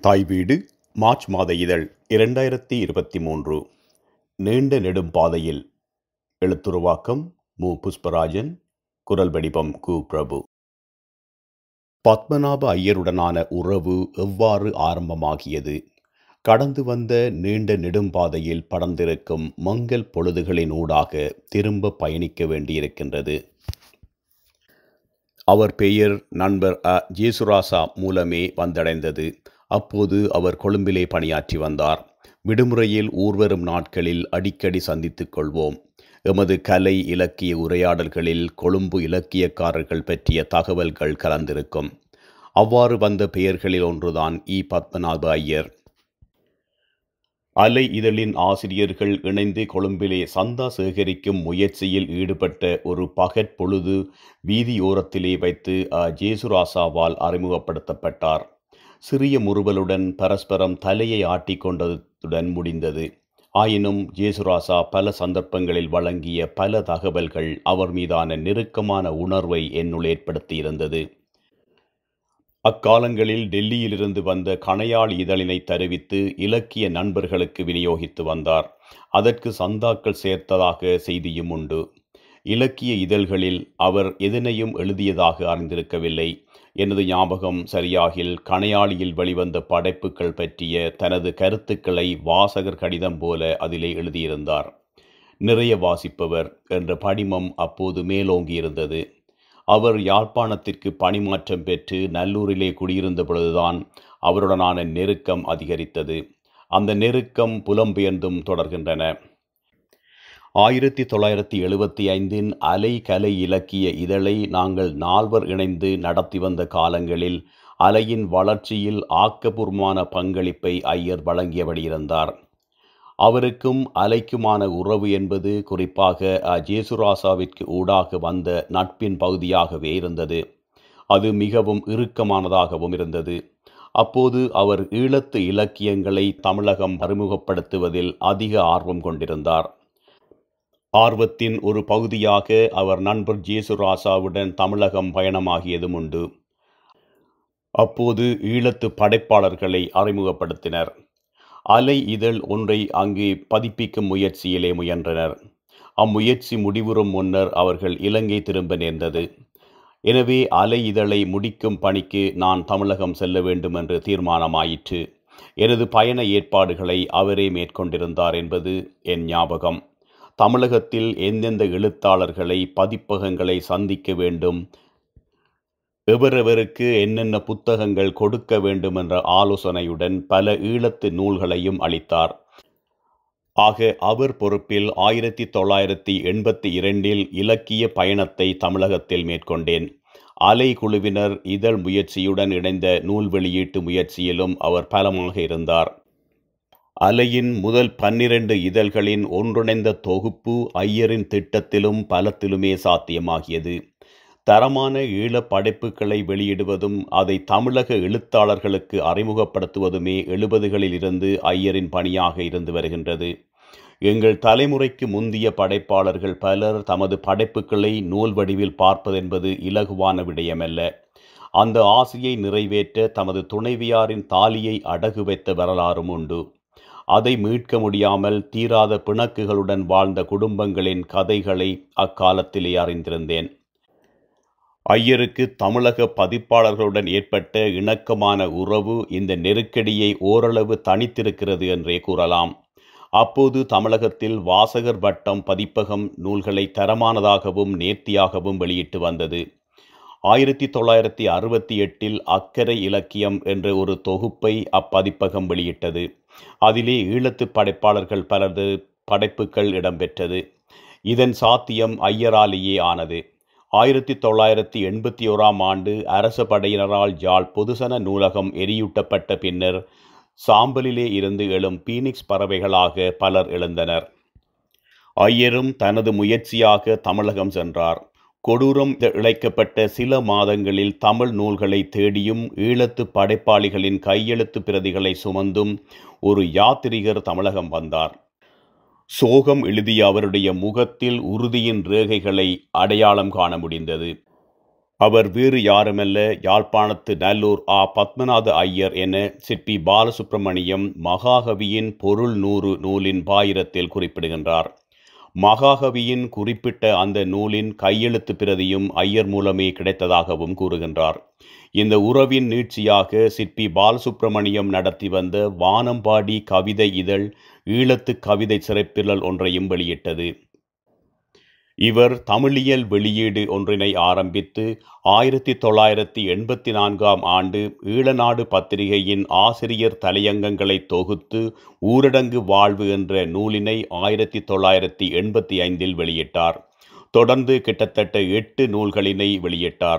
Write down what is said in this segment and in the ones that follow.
தாய் வீடு மார்ச் மாத இதழ் இரண்டாயிரத்தி இருபத்தி மூன்று நீண்ட நெடும் பாதையில் எழுத்துருவாக்கம் மு புஷ்பராஜன் குரல் வடிவம் கு பிரபு பத்மநாப ஐயருடனான உறவு எவ்வாறு ஆரம்பமாகியது கடந்து வந்த நீண்ட நெடும்பாதையில் படர்ந்திருக்கும் மங்கல் பொழுதுகளின் ஊடாக திரும்ப பயணிக்க வேண்டியிருக்கின்றது அவர் பெயர் நண்பர் அ ஜேசுராசா மூலமே வந்தடைந்தது அப்போது அவர் கொழும்பிலே பணியாற்றி வந்தார் விடுமுறையில் ஊர்வரும் நாட்களில் அடிக்கடி சந்தித்துக் கொள்வோம் எமது கலை இலக்கிய உரையாடல்களில் கொழும்பு இலக்கியக்காரர்கள் பற்றிய தகவல்கள் கலந்திருக்கும் அவ்வாறு வந்த பெயர்களில் ஒன்றுதான் இ பத்மநாப ஐயர் அலை இதழின் ஆசிரியர்கள் இணைந்து கொழும்பிலே சந்தா சேகரிக்கும் முயற்சியில் ஈடுபட்ட ஒரு பகற்பொழுது வீதியோரத்திலே வைத்து அ ஜேசுராசாவால் அறிமுகப்படுத்தப்பட்டார் சிறிய முறுவலுடன் பரஸ்பரம் தலையை ஆட்டிக்கொண்டதுடன் முடிந்தது ஆயினும் ஜேசுராசா பல சந்தர்ப்பங்களில் வழங்கிய பல தகவல்கள் அவர் மீதான நெருக்கமான உணர்வை என்னுள் ஏற்படுத்தியிருந்தது அக்காலங்களில் டெல்லியிலிருந்து வந்த கணையாள் இதழினை தருவித்து இலக்கிய நண்பர்களுக்கு விநியோகித்து வந்தார் அதற்கு சந்தாக்கள் சேர்த்ததாக செய்தியும் உண்டு இலக்கிய இதழ்களில் அவர் எதனையும் எழுதியதாக அறிந்திருக்கவில்லை எனது ஞாபகம் சரியாகில் கணையாளியில் வெளிவந்த படைப்புகள் பற்றிய தனது கருத்துக்களை வாசகர் கடிதம் போல அதிலே எழுதியிருந்தார் நிறைய வாசிப்பவர் என்ற படிமம் அப்போது மேலோங்கியிருந்தது அவர் யாழ்ப்பாணத்திற்கு பணிமாற்றம் பெற்று நல்லூரிலே குடியிருந்த பொழுதுதான் அவருடனான நெருக்கம் அதிகரித்தது அந்த நெருக்கம் புலம்பெயர்ந்தும் தொடர்கின்றன ஆயிரத்தி தொள்ளாயிரத்தி எழுபத்தி ஐந்தின் அலை கலை இலக்கிய இதழை நாங்கள் நால்வர் இணைந்து நடத்தி வந்த காலங்களில் அலையின் வளர்ச்சியில் ஆக்கபூர்வமான பங்களிப்பை ஐயர் வழங்கியபடி இருந்தார் அவருக்கும் அலைக்குமான உறவு என்பது குறிப்பாக ஜேசுராசாவிற்கு ஊடாக வந்த நட்பின் பகுதியாகவே இருந்தது அது மிகவும் இறுக்கமானதாகவும் இருந்தது அப்போது அவர் ஈழத்து இலக்கியங்களை தமிழகம் அறிமுகப்படுத்துவதில் அதிக ஆர்வம் கொண்டிருந்தார் ஆர்வத்தின் ஒரு பகுதியாக அவர் நண்பர் ஜேசுராசாவுடன் தமிழகம் பயணமாகியதும் உண்டு அப்போது ஈழத்து படைப்பாளர்களை அறிமுகப்படுத்தினர் அலை இதழ் ஒன்றை அங்கே பதிப்பிக்கும் முயற்சியிலே முயன்றனர் அம்முயற்சி முடிவுறும் முன்னர் அவர்கள் இலங்கை திரும்ப நேர்ந்தது எனவே அலை இதழை முடிக்கும் பணிக்கு நான் தமிழகம் செல்ல வேண்டும் என்று தீர்மானமாயிற்று எனது பயண ஏற்பாடுகளை அவரே மேற்கொண்டிருந்தார் என்பது என் ஞாபகம் தமிழகத்தில் எந்தெந்த எழுத்தாளர்களை பதிப்பகங்களை சந்திக்க வேண்டும் எவரெவருக்கு என்னென்ன புத்தகங்கள் கொடுக்க வேண்டும் என்ற ஆலோசனையுடன் பல ஈழத்து நூல்களையும் அளித்தார் ஆக அவர் பொறுப்பில் ஆயிரத்தி தொள்ளாயிரத்தி எண்பத்தி இரண்டில் இலக்கிய பயணத்தை தமிழகத்தில் மேற்கொண்டேன் அலை குழுவினர் இதழ் முயற்சியுடன் இணைந்த நூல் வெளியீட்டு முயற்சியிலும் அவர் பலமாக இருந்தார் அலையின் முதல் பன்னிரண்டு இதழ்களின் ஒன்றிணைந்த தொகுப்பு ஐயரின் திட்டத்திலும் பலத்திலுமே சாத்தியமாகியது தரமான ஈழப் படைப்புகளை வெளியிடுவதும் அதை தமிழக எழுத்தாளர்களுக்கு அறிமுகப்படுத்துவதுமே எழுபதுகளில் இருந்து ஐயரின் பணியாக இருந்து வருகின்றது எங்கள் தலைமுறைக்கு முந்திய படைப்பாளர்கள் பலர் தமது படைப்புகளை நூல் வடிவில் பார்ப்பதென்பது இலகுவான விடயமல்ல அந்த ஆசையை நிறைவேற்ற தமது துணைவியாரின் தாலியை அடகு வைத்த வரலாறும் உண்டு அதை மீட்க முடியாமல் தீராத பிணக்குகளுடன் வாழ்ந்த குடும்பங்களின் கதைகளை அக்காலத்திலே அறிந்திருந்தேன் ஐயருக்கு தமிழக பதிப்பாளர்களுடன் ஏற்பட்ட இணக்கமான உறவு இந்த நெருக்கடியை ஓரளவு தனித்திருக்கிறது என்றே கூறலாம் அப்போது தமிழகத்தில் வாசகர் வட்டம் பதிப்பகம் நூல்களை தரமானதாகவும் நேர்த்தியாகவும் வெளியிட்டு வந்தது ஆயிரத்தி தொள்ளாயிரத்தி அறுபத்தி எட்டில் அக்கறை இலக்கியம் என்ற ஒரு தொகுப்பை அப்பதிப்பகம் வெளியிட்டது அதிலே ஈழத்து படைப்பாளர்கள் பலரது படைப்புகள் இடம்பெற்றது இதன் சாத்தியம் ஐயராலேயே ஆனது ஆயிரத்தி தொள்ளாயிரத்தி எண்பத்தி ஓராம் ஆண்டு அரச படையினரால் ஜாழ் பொதுசன நூலகம் எரியூட்டப்பட்ட பின்னர் சாம்பலிலே இருந்து எழும் பீனிக்ஸ் பறவைகளாக பலர் எழுந்தனர் ஐயரும் தனது முயற்சியாக தமிழகம் சென்றார் கொடூரம் இழைக்கப்பட்ட சில மாதங்களில் தமிழ் நூல்களை தேடியும் ஈழத்து படைப்பாளிகளின் கையெழுத்து பிரதிகளை சுமந்தும் ஒரு யாத்திரிகர் தமிழகம் வந்தார் சோகம் எழுதிய அவருடைய முகத்தில் உறுதியின் ரேகைகளை அடையாளம் காண முடிந்தது அவர் வேறு யாருமல்ல யாழ்ப்பாணத்து நல்லூர் ஆ பத்மநாத ஐயர் என சிற்பி பாலசுப்பிரமணியம் மகாகவியின் பொருள் நூறு நூலின் பாயிரத்தில் குறிப்பிடுகின்றார் மகாகவியின் குறிப்பிட்ட அந்த நூலின் கையெழுத்து பிரதியும் ஐயர் மூலமே கிடைத்ததாகவும் கூறுகின்றார் இந்த உறவின் நீட்சியாக சிற்பி பாலசுப்பிரமணியம் நடத்தி வந்த வானம்பாடி கவிதை இதழ் ஈழத்து கவிதை சிறப்பிதழ் ஒன்றையும் வெளியிட்டது இவர் தமிழியல் வெளியீடு ஒன்றினை ஆரம்பித்து ஆயிரத்தி தொள்ளாயிரத்தி எண்பத்தி நான்காம் ஆண்டு ஈழநாடு பத்திரிகையின் ஆசிரியர் தலையங்கங்களை தொகுத்து ஊரடங்கு வாழ்வு என்ற நூலினை ஆயிரத்தி தொள்ளாயிரத்தி எண்பத்தி ஐந்தில் வெளியிட்டார் தொடர்ந்து கிட்டத்தட்ட எட்டு நூல்களினை வெளியிட்டார்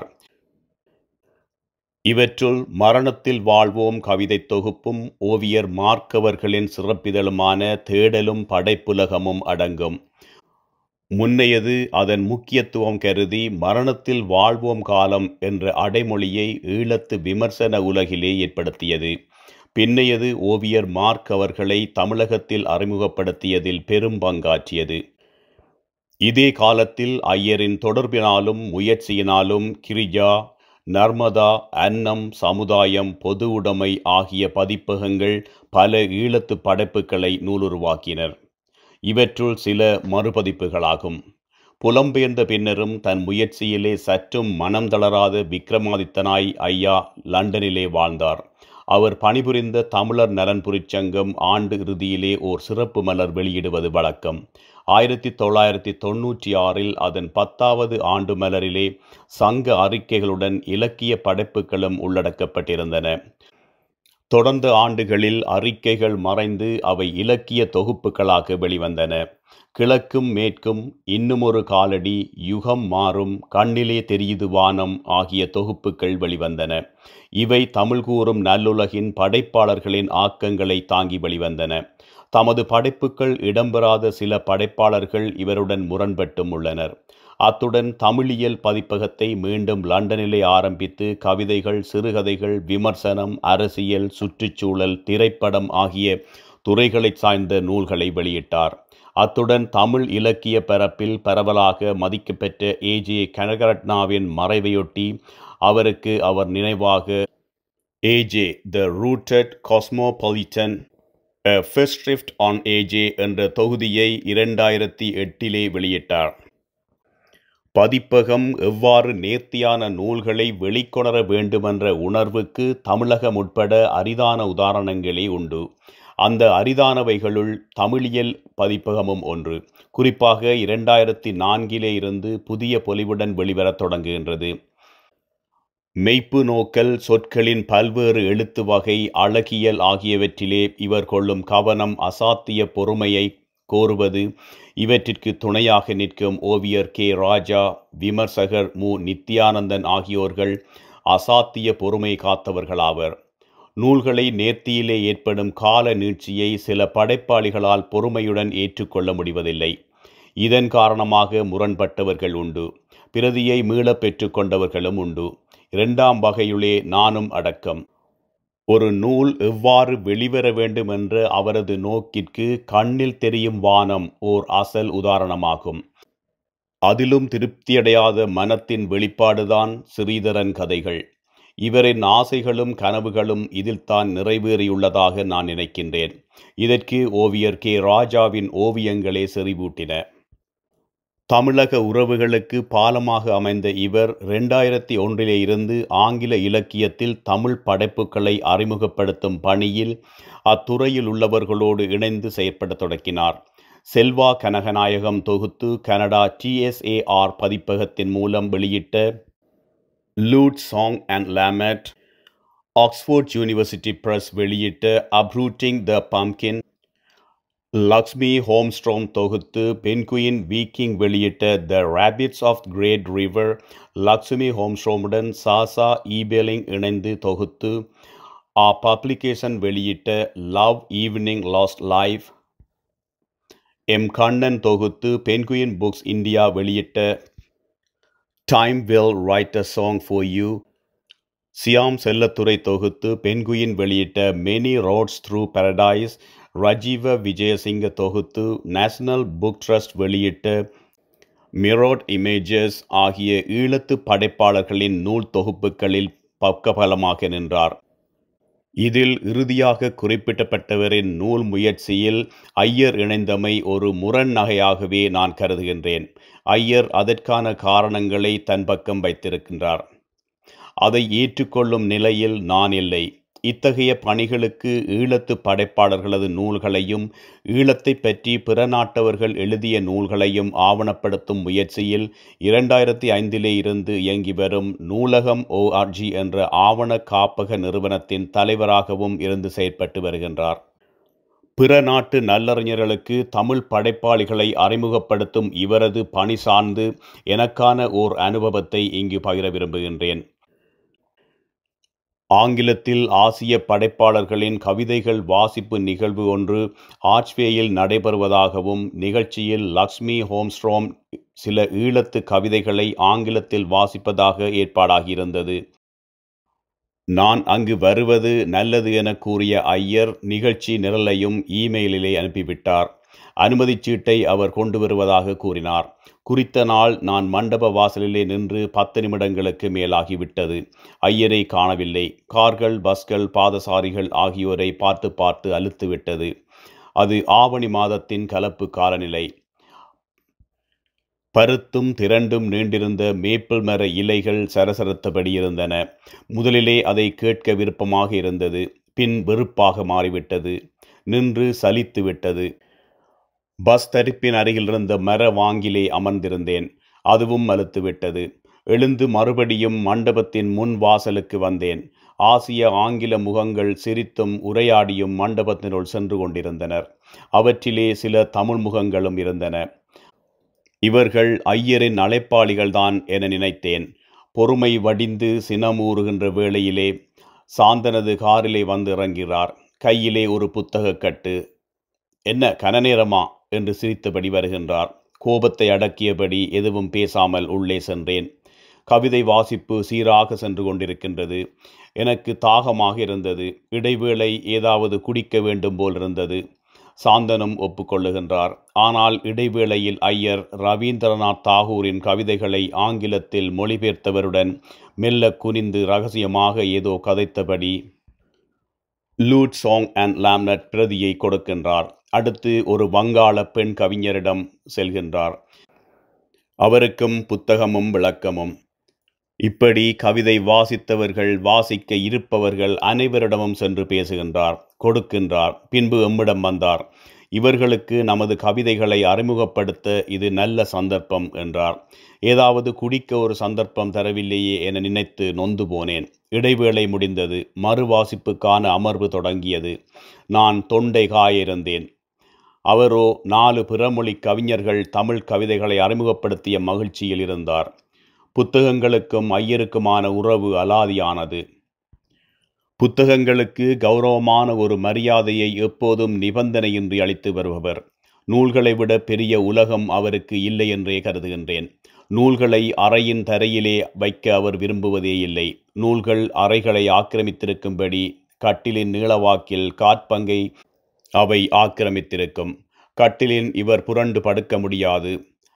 இவற்றுள் மரணத்தில் வாழ்வோம் கவிதை தொகுப்பும் ஓவியர் மார்க்கவர்களின் சிறப்பிதழுமான தேடலும் படைப்புலகமும் அடங்கும் முன்னையது அதன் முக்கியத்துவம் கருதி மரணத்தில் வாழ்வோம் காலம் என்ற அடைமொழியை ஈழத்து விமர்சன உலகிலே ஏற்படுத்தியது பின்னையது ஓவியர் மார்க் அவர்களை தமிழகத்தில் அறிமுகப்படுத்தியதில் பெரும் பங்காற்றியது இதே காலத்தில் ஐயரின் தொடர்பினாலும் முயற்சியினாலும் கிரிஜா நர்மதா அன்னம் சமுதாயம் பொது உடைமை ஆகிய பதிப்பகங்கள் பல ஈழத்து படைப்புகளை நூலுருவாக்கினர் இவற்றுள் சில மறுபதிப்புகளாகும் புலம்பெயர்ந்த பின்னரும் தன் முயற்சியிலே சற்றும் மனம் தளராத விக்ரமாதித்தனாய் ஐயா லண்டனிலே வாழ்ந்தார் அவர் பணிபுரிந்த தமிழர் நலன் புரிச்சங்கம் ஆண்டு இறுதியிலே ஓர் சிறப்பு மலர் வெளியிடுவது வழக்கம் ஆயிரத்தி தொள்ளாயிரத்தி தொன்னூற்றி ஆறில் அதன் பத்தாவது ஆண்டு மலரிலே சங்க அறிக்கைகளுடன் இலக்கிய படைப்புகளும் உள்ளடக்கப்பட்டிருந்தன தொடர்ந்த ஆண்டுகளில் அறிக்கைகள் மறைந்து அவை இலக்கிய தொகுப்புகளாக வெளிவந்தன கிழக்கும் மேற்கும் இன்னுமொரு காலடி யுகம் மாறும் கண்ணிலே தெரியுது வானம் ஆகிய தொகுப்புகள் வெளிவந்தன இவை தமிழ் கூறும் நல்லுலகின் படைப்பாளர்களின் ஆக்கங்களை தாங்கி வெளிவந்தன தமது படைப்புகள் இடம்பெறாத சில படைப்பாளர்கள் இவருடன் முரண்பட்டும் உள்ளனர் அத்துடன் தமிழியல் பதிப்பகத்தை மீண்டும் லண்டனிலே ஆரம்பித்து கவிதைகள் சிறுகதைகள் விமர்சனம் அரசியல் சுற்றுச்சூழல் திரைப்படம் ஆகிய துறைகளைச் சார்ந்த நூல்களை வெளியிட்டார் அத்துடன் தமிழ் இலக்கிய பரப்பில் பரவலாக மதிக்கப்பெற்ற ஏஜே கனகரட்னாவின் மறைவையொட்டி அவருக்கு அவர் நினைவாக AJ the rooted cosmopolitan festschrift on AJ என்ற தொகுதியை இரண்டாயிரத்தி எட்டிலே வெளியிட்டார் பதிப்பகம் எவ்வாறு நேர்த்தியான நூல்களை வெளிக்கொணர வேண்டுமென்ற உணர்வுக்கு தமிழகம் உட்பட அரிதான உதாரணங்களே உண்டு அந்த அரிதானவைகளுள் தமிழியல் பதிப்பகமும் ஒன்று குறிப்பாக இரண்டாயிரத்தி நான்கிலே இருந்து புதிய பொலிவுடன் வெளிவரத் தொடங்குகின்றது மெய்ப்பு நோக்கல் சொற்களின் பல்வேறு எழுத்து வகை அழகியல் ஆகியவற்றிலே இவர் கொள்ளும் கவனம் அசாத்திய பொறுமையை கோருவது இவற்றிற்கு துணையாக நிற்கும் ஓவியர் கே ராஜா விமர்சகர் மு நித்யானந்தன் ஆகியோர்கள் அசாத்திய பொறுமை காத்தவர்களாவர் நூல்களை நேர்த்தியிலே ஏற்படும் கால நீட்சியை சில படைப்பாளிகளால் பொறுமையுடன் ஏற்றுக்கொள்ள முடிவதில்லை இதன் காரணமாக முரண்பட்டவர்கள் உண்டு பிரதியை மீளப் பெற்றுக்கொண்டவர்களும் உண்டு இரண்டாம் வகையுளே நானும் அடக்கம் ஒரு நூல் எவ்வாறு வெளிவர வேண்டும் என்ற அவரது நோக்கிற்கு கண்ணில் தெரியும் வானம் ஓர் அசல் உதாரணமாகும் அதிலும் திருப்தியடையாத மனத்தின் வெளிப்பாடுதான் ஸ்ரீதரன் கதைகள் இவரின் ஆசைகளும் கனவுகளும் இதில்தான் நிறைவேறியுள்ளதாக நான் நினைக்கின்றேன் இதற்கு ஓவியர் கே ராஜாவின் ஓவியங்களே செறிவூட்டின தமிழக உறவுகளுக்கு பாலமாக அமைந்த இவர் ரெண்டாயிரத்தி ஒன்றிலே இருந்து ஆங்கில இலக்கியத்தில் தமிழ் படைப்புகளை அறிமுகப்படுத்தும் பணியில் அத்துறையில் உள்ளவர்களோடு இணைந்து செயற்பட தொடங்கினார் செல்வா கனகநாயகம் தொகுத்து கனடா டிஎஸ்ஏஆர் பதிப்பகத்தின் மூலம் வெளியிட்ட lute song and lament Oxford University Press வெளியிட்ட uprooting the pumpkin Lakshmi Holmstrom தொகுத்து பென்குயின் வீக்கிங் வெளியிட்ட the rapids of great river Lakshmi ஹோம்ஸ்ட்ரோமுடன் சாசா ஈபேலிங் இணைந்து தொகுத்து ஆ பப்ளிகேஷன் வெளியிட்ட love evening lost life M Kannan தொகுத்து பென்குயின் புக்ஸ் இந்தியா வெளியிட்ட time will write a song for you Shyam Selvadurai தொகுத்து பென்குயின் வெளியிட்ட many roads through paradise Rajiva Wijesinha தொகுத்து நேஷனல் புக் ட்ரஸ்ட் வெளியிட்ட மிரோட் இமேஜஸ் ஆகிய ஈழத்து படைப்பாளர்களின் நூல் தொகுப்புகளில் பக்கபலமாக நின்றார் இதில் இறுதியாக குறிப்பிடப்பட்டவரின் நூல் முயற்சியில் ஐயர் இணைந்தமை ஒரு முரண் நகையாகவே நான் கருதுகின்றேன் ஐயர் அதற்கான காரணங்களை தன் பக்கம் வைத்திருக்கின்றார் அதை ஏற்றுக்கொள்ளும் நிலையில் நான் இல்லை இத்தகைய பணிகளுக்கு ஈழத்து படைப்பாளர்களது நூல்களையும் ஈழத்தை பற்றி பிற நாட்டவர்கள் எழுதிய நூல்களையும் ஆவணப்படுத்தும் முயற்சியில் இரண்டாயிரத்தி ஐந்திலே இருந்து இயங்கி வரும் நூலகம் ஓஆர்ஜி என்ற ஆவண காப்பக நிறுவனத்தின் தலைவராகவும் இருந்து செயற்பட்டு வருகின்றார் பிற நாட்டு நல்லறிஞர்களுக்கு தமிழ் படைப்பாளிகளை அறிமுகப்படுத்தும் இவரது பணி சார்ந்து எனக்கான ஓர் அனுபவத்தை இங்கு பகிர விரும்புகின்றேன் ஆங்கிலத்தில் ஆசிய படைப்பாளர்களின் கவிதைகள் வாசிப்பு நிகழ்வு ஒன்று ஆர்ச்வேயில் நடைபெறுவதாகவும் நிகழ்ச்சியில் லக்ஷ்மி ஹோம்ஸ்ட்ரோம் சில ஈழத்து கவிதைகளை ஆங்கிலத்தில் வாசிப்பதாக ஏற்பாடாகியிருந்தது நான் அங்கு வருவது நல்லது என கூறிய ஐயர் நிகழ்ச்சி நிரலையும் இமெயிலிலே அனுப்பிவிட்டார் அனுமதிச் சீட்டை அவர் கொண்டு வருவதாக கூறினார் குறித்த நாள் நான் மண்டப வாசலிலே நின்று பத்து நிமிடங்களுக்கு மேலாகிவிட்டது ஐயரை காணவில்லை கார்கள் பஸ்கள் பாதசாரிகள் ஆகியோரை பார்த்து பார்த்து அழுத்துவிட்டது அது ஆவணி மாதத்தின் கலப்பு காலநிலை பருத்தும் திரண்டும் நீண்டிருந்த மேப்பிள் மர இலைகள் சரசரத்தபடி இருந்தன முதலிலே அதை கேட்க விருப்பமாக இருந்தது பின் வெறுப்பாக மாறிவிட்டது நின்று சலித்து விட்டது பஸ் தரிப்பின் அருகில் இருந்த மர வாங்கிலே அமர்ந்திருந்தேன் அதுவும் மலுத்துவிட்டது எழுந்து மறுபடியும் மண்டபத்தின் முன் வாசலுக்கு வந்தேன் ஆசிய ஆங்கில முகங்கள் சிரித்தும் உரையாடியும் மண்டபத்தினுள் சென்று கொண்டிருந்தனர் அவற்றிலே சில தமிழ் முகங்களும் இருந்தன இவர்கள் ஐயரின் அழைப்பாளிகள்தான் என நினைத்தேன் பொறுமை வடிந்து சினமூறுகின்ற வேளையிலே சாந்தனது காரிலே வந்து இறங்கிறார் கையிலே ஒரு புத்தகக் கட்டு என்ன கனநேரமா என்று சிரித்தபடி வருகின்றார் கோபத்தை அடக்கியபடி எதுவும் பேசாமல் உள்ளே சென்றேன் கவிதை வாசிப்பு சீராக சென்று கொண்டிருக்கின்றது எனக்கு தாகமாக இருந்தது இடைவேளை ஏதாவது குடிக்க வேண்டும் போல் இருந்தது சாந்தனும் ஒப்புக்கொள்ளுகின்றார் ஆனால் இடைவேளையில் ஐயர் ரவீந்திரநாத் தாகூரின் கவிதைகளை ஆங்கிலத்தில் மொழிபெயர்த்தவருடன் மெல்ல குனிந்து ரகசியமாக ஏதோ கதைத்தபடி லூட் சாங் அண்ட் லாம்னட் பிரதியை கொடுக்கின்றார் அடுத்து ஒரு வங்காள பெண் கவிஞரிடம் செல்கின்றார் அவருக்கும் புத்தகமும் விளக்கமும் இப்படி கவிதை வாசித்தவர்கள் வாசிக்க இருப்பவர்கள் அனைவரிடமும் சென்று பேசுகின்றார் கொடுக்கின்றார் பின்பு எம்மிடம் வந்தார் இவர்களுக்கு நமது கவிதைகளை அறிமுகப்படுத்த இது நல்ல சந்தர்ப்பம் என்றார் ஏதாவது குடிக்க ஒரு சந்தர்ப்பம் தரவில்லையே என நினைத்து நொந்து போனேன் இடைவேளை முடிந்தது மறுவாசிப்புக்கான அமர்வு தொடங்கியது நான் தொண்டை காயிருந்தேன் அவரோ நாலு பிறமொழி கவிஞர்கள் தமிழ் கவிதைகளை அறிமுகப்படுத்திய மகிழ்ச்சியில் இருந்தார் புத்தகங்களுக்கும் ஐயருக்குமான உறவு அலாதியானது புத்தகங்களுக்கு கௌரவமான ஒரு மரியாதையை எப்போதும் நிபந்தனையின்றி அளித்து வருபவர் நூல்களை விட பெரிய உலகம் அவருக்கு இல்லை என்றே கருதுகின்றேன் நூல்களை அறையின் தரையிலே வைக்க அவர் விரும்புவதே இல்லை நூல்கள் அறைகளை ஆக்கிரமித்திருக்கும்படி கட்டிலின் நீளவாக்கில் காற்பங்கை அவை ஆக்கிரமித்திருக்கும் கட்டிலின் இவர் புரண்டு படுக்க முடியாது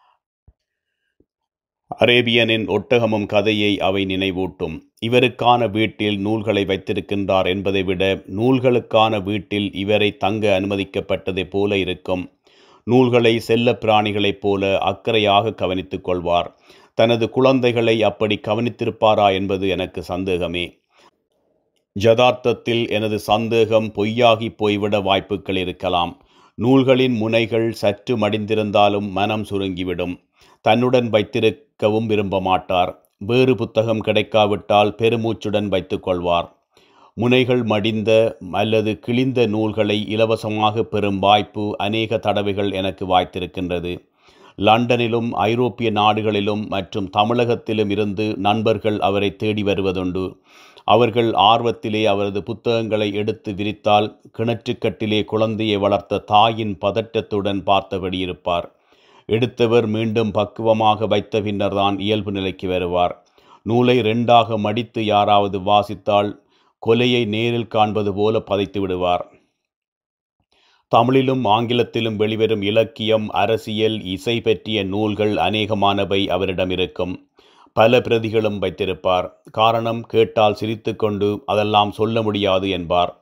அரேபியனின் ஒட்டகமும் கதையை அவை நினைவூட்டும் இவருக்கான வீட்டில் நூல்களை வைத்திருக்கின்றார் என்பதை விட நூல்களுக்கான வீட்டில் இவரை தங்க அனுமதிக்கப்பட்டதைப் போல இருக்கும் நூல்களை செல்ல பிராணிகளைப் போல அக்கறையாக கவனித்துக் கொள்வார் தனது குழந்தைகளை அப்படி கவனித்திருப்பாரா என்பது எனக்கு சந்தேகமே ஜதார்த்தத்தில் எனது சந்தேகம் பொய்யாகி போய்விட வாய்ப்புகள் இருக்கலாம் நூல்களின் முனைகள் சற்று மடிந்திருந்தாலும் மனம் சுருங்கிவிடும் தன்னுடன் வைத்திருக்கவும் விரும்ப மாட்டார் வேறு புத்தகம் கிடைக்காவிட்டால் பெருமூச்சுடன் வைத்துக் கொள்வார் முனைகள் மடிந்த அல்லது கிழிந்த நூல்களை இலவசமாக பெறும் வாய்ப்பு அநேக தடவைகள் எனக்கு வாய்த்திருக்கின்றது லண்டனிலும் ஐரோப்பிய நாடுகளிலும் மற்றும் தமிழகத்திலும் இருந்து நண்பர்கள் அவரை தேடி வருவதுண்டு அவர்கள் ஆர்வத்திலே அவரது புத்தகங்களை எடுத்து விரித்தால் கிணற்றுக்கட்டிலே குழந்தையை வளர்த்த தாயின் பதட்டத்துடன் பார்த்தபடி இருப்பார் எடுத்தவர் மீண்டும் பக்குவமாக வைத்த பின்னர்தான் இயல்பு நிலைக்கு வருவார் நூலை ரெண்டாக மடித்து யாராவது வாசித்தால் கொலையை நேரில் காண்பது போல பதைத்து விடுவார் தமிழிலும் ஆங்கிலத்திலும் வெளிவரும் இலக்கியம் அரசியல் இசை பற்றிய நூல்கள் அநேகமானவை அவரிடம் இருக்கும் பல பிரதிகளும் வைத்திருப்பார் காரணம் கேட்டால் சிரித்துக்கொண்டு அதெல்லாம் சொல்ல முடியாது என்பார்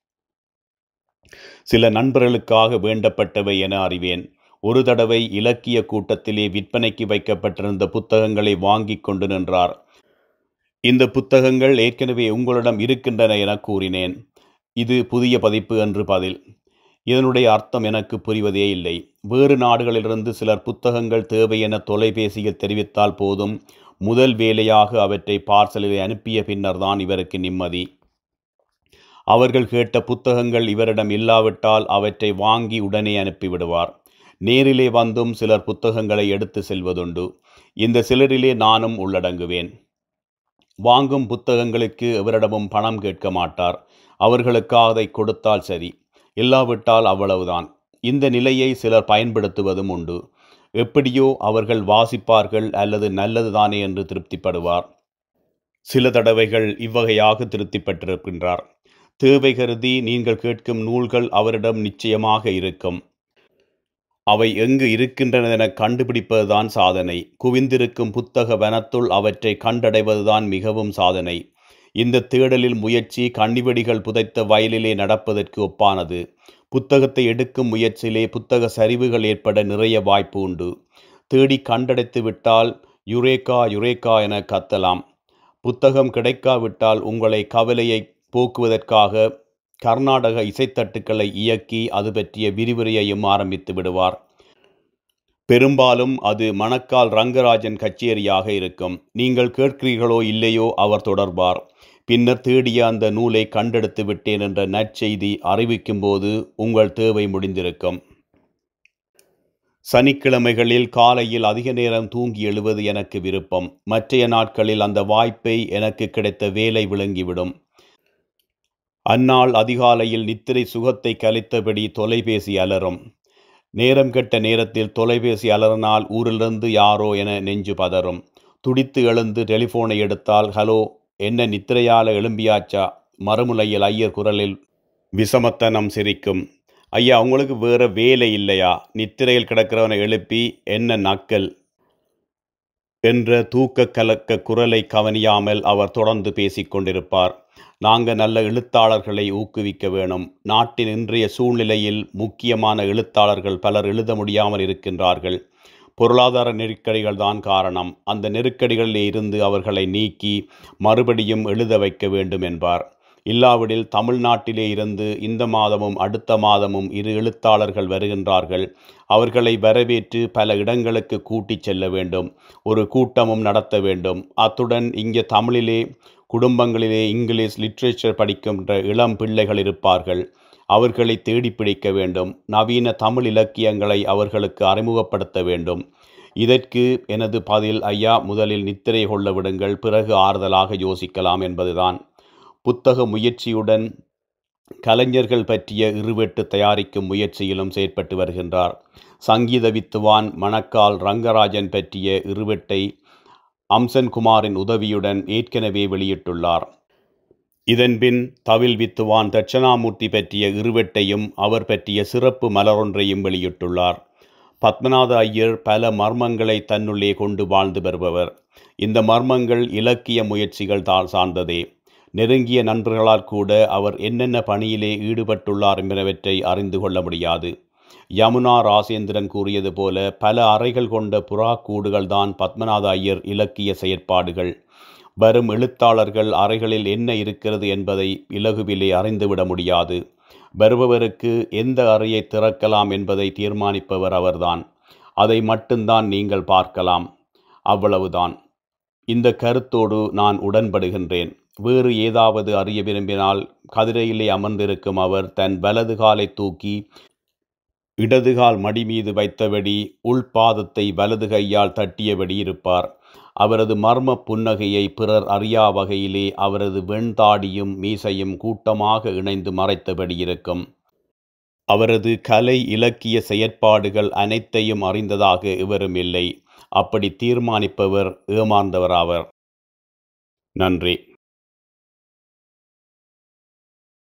சில நண்பர்களுக்காக வேண்டப்பட்டவை என அறிவேன் ஒரு தடவை இலக்கிய கூட்டத்திலே விற்பனைக்கு வைக்கப்பட்டிருந்த புத்தகங்களை வாங்கிக் கொண்டு நின்றார் இந்த புத்தகங்கள் ஏற்கனவே உங்களிடம் இருக்கின்றன என கூறினேன் இது புதிய பதிப்பு என்று பதில் இதனுடைய அர்த்தம் எனக்கு புரிவதே இல்லை வேறு நாடுகளிலிருந்து சிலர் புத்தகங்கள் தேவை என தொலைபேசியில் தெரிவித்தால் போதும் முதல் வேலையாக அவற்றை பார்சலில் அனுப்பிய பின்னர்தான் இவருக்கு நிம்மதி அவர்கள் கேட்ட புத்தகங்கள் இவரிடம் இல்லாவிட்டால் அவற்றை வாங்கி உடனே அனுப்பிவிடுவார் நேரிலே வந்தும் சிலர் புத்தகங்களை எடுத்து செல்வதுண்டு இந்த சிலரிலே நானும் உள்ளடங்குவேன் வாங்கும் புத்தகங்களுக்கு எவரிடமும் பணம் கேட்க மாட்டார் அவர்களுக்காக அதை கொடுத்தால் சரி இல்லாவிட்டால் அவ்வளவுதான் இந்த நிலையை சிலர் பயன்படுத்துவதும் உண்டு எப்படியோ அவர்கள் வாசிப்பார்கள் அல்லது நல்லதுதானே என்று திருப்திப்படுவார் சில தடவைகள் இவ்வகையாக திருப்திப்பட்டிருக்கின்றார் தேவை கருதி நீங்கள் கேட்கும் நூல்கள் அவரிடம் நிச்சயமாக இருக்கும் அவை எங்கு இருக்கின்றன என கண்டுபிடிப்பதுதான் சாதனை குவிந்திருக்கும் புத்தக வனத்துள் அவற்றை கண்டடைவதுதான் மிகவும் சாதனை இந்த தேடலில் முயற்சி கண்ணிவெடிகள் புதைத்த வயலிலே நடப்பதற்கு ஒப்பானது புத்தகத்தை எடுக்கும் முயற்சியிலே புத்தக சரிவுகள் ஏற்பட நிறைய வாய்ப்பு உண்டு தேடி கண்டடைத்து விட்டால் யுரேக்கா யுரேக்கா என கத்தலாம் புத்தகம் கிடைக்காவிட்டால் உங்களை கவலையை போக்குவதற்காக கர்நாடக இசைத்தட்டுக்களை இயக்கி அது பற்றிய விரிவுரையையும் ஆரம்பித்து விடுவார் பெரும்பாலும் அது மணக்கால் ரங்கராஜன் கச்சேரியாக இருக்கும் நீங்கள் கேட்கிறீர்களோ இல்லையோ அவர் தொடர்பார் பின்னர் தேடிய அந்த நூலை கண்டெடுத்து விட்டேன் என்ற நற்செய்தி அறிவிக்கும் போது உங்கள் தேவை முடிந்திருக்கும் சனிக்கிழமைகளில் காலையில் அதிக நேரம் தூங்கி எழுவது எனக்கு விருப்பம் மற்றைய நாட்களில் அந்த வாய்ப்பை எனக்கு கிடைத்த வேலை விளங்கிவிடும் அந்நாள் அதிகாலையில் நித்திரை சுகத்தை கலைத்தபடி தொலைபேசி அலறும் நேரம் கெட்ட நேரத்தில் தொலைபேசி அலறினால் ஊரிலிருந்து யாரோ என நெஞ்சு பதறும் துடித்து எழுந்து டெலிஃபோனை எடுத்தால் ஹலோ என்ன நித்திரையால எழும்பியாச்சா மறுமுலையில் ஐயர் குரலில் விஷமத்தனம் சிரிக்கும் ஐயா உங்களுக்கு வேற வேலை இல்லையா நித்திரையில் கிடக்கிறவனை எழுப்பி என்ன நக்கல் என்ற தூக்க கலக்க குரலை கவனியாமல் அவர் தொடர்ந்து பேசிக்கொண்டிருப்பார் நாங்கள் நல்ல எழுத்தாளர்களை ஊக்குவிக்க வேணும் நாட்டின் இன்றைய சூழ்நிலையில் முக்கியமான எழுத்தாளர்கள் பலர் எழுத முடியாமல் இருக்கின்றார்கள் பொருளாதார நெருக்கடிகள் தான் காரணம் அந்த நெருக்கடிகளில் இருந்து அவர்களை நீக்கி மறுபடியும் எழுத வைக்க வேண்டும் என்பார் இல்லாவிடில் தமிழ்நாட்டிலே இருந்து இந்த மாதமும் அடுத்த மாதமும் இரு எழுத்தாளர்கள் வருகின்றார்கள் அவர்களை வரவேற்று பல இடங்களுக்கு கூட்டிச் செல்ல வேண்டும் ஒரு கூட்டமும் நடத்த வேண்டும் அத்துடன் இங்கே தமிழிலே குடும்பங்களிலே இங்கிலீஷ் லிட்ரேச்சர் படிக்கின்ற இளம் பிள்ளைகள் இருப்பார்கள் அவர்களை தேடி பிடிக்க வேண்டும் நவீன தமிழ் இலக்கியங்களை அவர்களுக்கு அறிமுகப்படுத்த வேண்டும் இதற்கு எனது பதில் ஐயா முதலில் நித்திரை கொள்ள விடுங்கள் பிறகு ஆறுதலாக யோசிக்கலாம் என்பதுதான் புத்தக முயற்சியுடன் கலைஞர்கள் பற்றிய இருவெட்டு தயாரிக்கும் முயற்சியிலும் செயற்பட்டு வருகின்றார் சங்கீத வித்துவான் மணக்கால் ரங்கராஜன் பற்றிய இருவெட்டை அம்சன்குமாரின் உதவியுடன் ஏற்கனவே வெளியிட்டுள்ளார் இதன்பின் தவில் வித்துவான் தட்சணாமூர்த்தி பற்றிய இருவெட்டையும் அவர் பற்றிய சிறப்பு மலரொன்றையும் வெளியிட்டுள்ளார் பத்மநாத ஐயர் பல மர்மங்களை தன்னுள்ளே கொண்டு வாழ்ந்து வருபவர் இந்த மர்மங்கள் இலக்கிய முயற்சிகள் தான் சார்ந்ததே நெருங்கிய நண்பர்களால் கூட அவர் என்னென்ன பணியிலே ஈடுபட்டுள்ளார் என்பனவற்றை அறிந்து கொள்ள முடியாது யமுனா ராசேந்திரன் கூறியது போல பல அறைகள் கொண்ட புறா கூடுகள் தான் பத்மநாத ஐயர் இலக்கிய செயற்பாடுகள் வரும் எழுத்தாளர்கள் அறைகளில் என்ன இருக்கிறது என்பதை இலகுவிலே அறிந்துவிட முடியாது வருபவருக்கு எந்த அறையை திறக்கலாம் என்பதை தீர்மானிப்பவர் அவர்தான் அதை மட்டும்தான் நீங்கள் பார்க்கலாம் அவ்வளவுதான் இந்த கருத்தோடு நான் உடன்படுகின்றேன் வேறு ஏதாவது அறிய விரும்பினால் கதிரையிலே அமர்ந்திருக்கும் அவர் தன் வலது காலை தூக்கி இடதுகால் மடி மீது வைத்தபடி உள்பாதத்தை வலது கையால் தட்டியபடி இருப்பார் அவரது மர்ம புன்னகையை பிறர் அறியா வகையிலே அவரது வெண்தாடியும் மீசையும் கூட்டமாக இணைந்து மறைத்தபடி இருக்கும் அவரது கலை இலக்கிய செயற்பாடுகள் அனைத்தையும் அறிந்ததாக இவரும் இல்லை அப்படி தீர்மானிப்பவர் ஏமாந்தவராவர் நன்றி